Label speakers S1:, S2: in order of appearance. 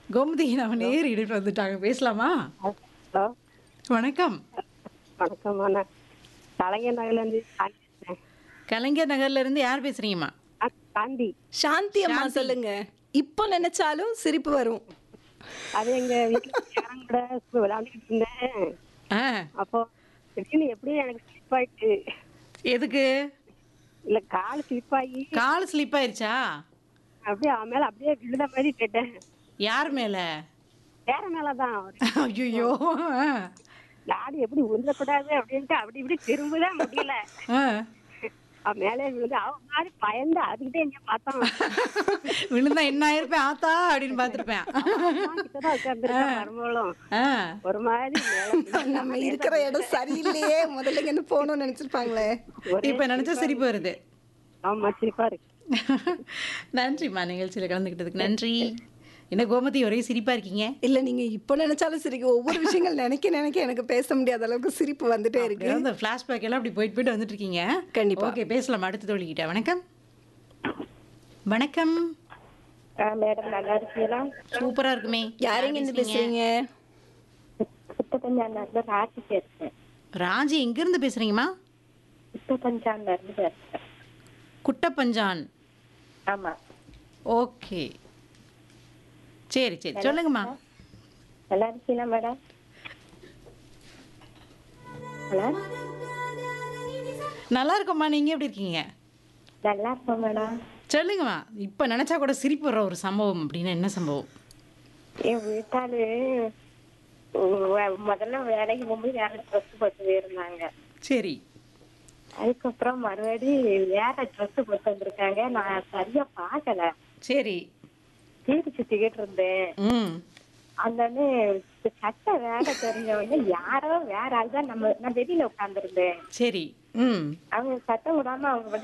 S1: கோமதி நம்ம நேர் இடிட்டு வந்துட்டாங்க பேசலாமா
S2: ஹலோ
S1: வணக்கம்
S2: வணக்கம் நான் கலைஞர் நகர்லேருந்து காந்தி பேசுறேன்.
S1: கலைஞர் நகர்ல இருந்து யார் பேசுறீங்கம்மா
S2: ஆ, காந்தி
S3: சாந்தி அம்மா சொல்லுங்க இப்போ நினைச்சாலும் சிரிப்பு வரும்
S2: அது எங்க வீட்டுல யாரும் கூட சும்மா விளையாண்டுக்கிட்டு இருந்தேன்
S1: ஆ
S2: அப்போ திடீர்னு எப்படியும் எனக்கு ஸ்லிப் ஆயிட்டு
S1: எதுக்கு
S2: இல்ல கால் ஸ்லிப் ஆகி
S1: கால் ஸ்லிப் ஆயிருச்சா
S2: அப்படியே அவன் மேல அப்படியே விழுந்த மாதிரி கேட்டேன்
S1: யார் மேல
S2: வேற மேலதான்
S1: ஐயோ
S2: நாடு எப்படி உருந்தக்கூடாது அப்படின்ட்டு அப்படி இப்படி திரும்பதான் முடியல அவன் மேலே விழுந்து அவன் மாதிரி பயந்து அதுக்கிட்டே எங்க பார்த்தான்
S1: விழுந்தா என்ன ஆயிருப்பேன் ஆத்தா அப்படின்னு பார்த்துருப்பேன்
S2: கிட்டதான் உட்கார்ந்துருக்கேன் மருமகளும்
S1: ஆ
S2: ஒரு மாதிரி மேல விழுந்து
S3: நம்ம இருக்கிற இடம் சரியில்லையே முதல்ல இங்க இருந்து போகணும்னு நினைச்சிருப்பாங்களே
S1: இப்ப நினைச்சா சிரிப்பு வருது
S2: ஆமா சிரிப்பா இருக்கு
S1: நன்றிம்மா நிகழ்ச்சியில கலந்துக்கிட்டதுக்கு நன்றி என்ன கோமதி ஒரே சிரிப்பா இருக்கீங்க
S3: இல்ல நீங்க இப்போ நினைச்சாலும் சிரிக்கும் ஒவ்வொரு விஷயங்கள் நினைக்க நினைக்க எனக்கு பேச முடியாத அளவுக்கு சிரிப்பு வந்துட்டே இருக்கு
S1: அந்த ஃபிளாஷ்பேக் எல்லாம் அப்படி போயிட்டு போயிட்டு வந்துட்டு இருக்கீங்க
S3: கண்டிப்பா.
S1: ஓகே பேசலாம் அடுத்த தோழிக்கிட்ட வணக்கம் வணக்கம்
S2: மேடம் நல்லா இருக்கீங்களா
S1: சூப்பரா இருக்குமே
S3: யாருங்க இருந்து பேசுறீங்க
S2: புத்தகஞ்சான்ல இருந்து ராசி பேசுறேன்
S1: ராஜி எங்க இருந்து பேசுறீங்கம்மா
S2: புத்தகஞ்சான்ல இருந்து பேசுறேன்
S1: குட்டப்பஞ்சான்
S2: ஆமா
S1: ஓகே சரி சரி சொல்லுங்கம்மா
S2: நல்லா இருக்கீங்களா மேடம் ஹலோ
S1: நல்லா இருக்கோம்மா நீங்க எப்படி இருக்கீங்க
S2: நல்லா இருக்கோம் மேடம்
S1: சொல்லுங்கம்மா இப்ப நினைச்சா கூட சிரிப்பு வர ஒரு சம்பவம் அப்படின்னா என்ன சம்பவம்
S2: என் வீட்டாளு உ- முதல்ல வேலைக்கு போகும்போது வேற ட்ரெஸ் போட்டு போயிருந்தாங்க
S1: சரி
S2: அதுக்கப்புறம் மறுபடி வேற ட்ரெஸ் போட்டு வந்திருக்காங்க நான் சரியா பார்க்கல
S1: சரி
S2: தீட்டு சுத்திக்கிட்டு இருந்தேன்
S1: ம்
S2: அந்த அண்ணே சட்டை வேற தெரிஞ்சவங்க யாரோ வேற ஆள் தான் நம்ம நான் வெளியில உட்கார்ந்துருந்தேன்
S1: சரி ம்
S2: அவங்க சட்டம் விடாம அவங்க வந்து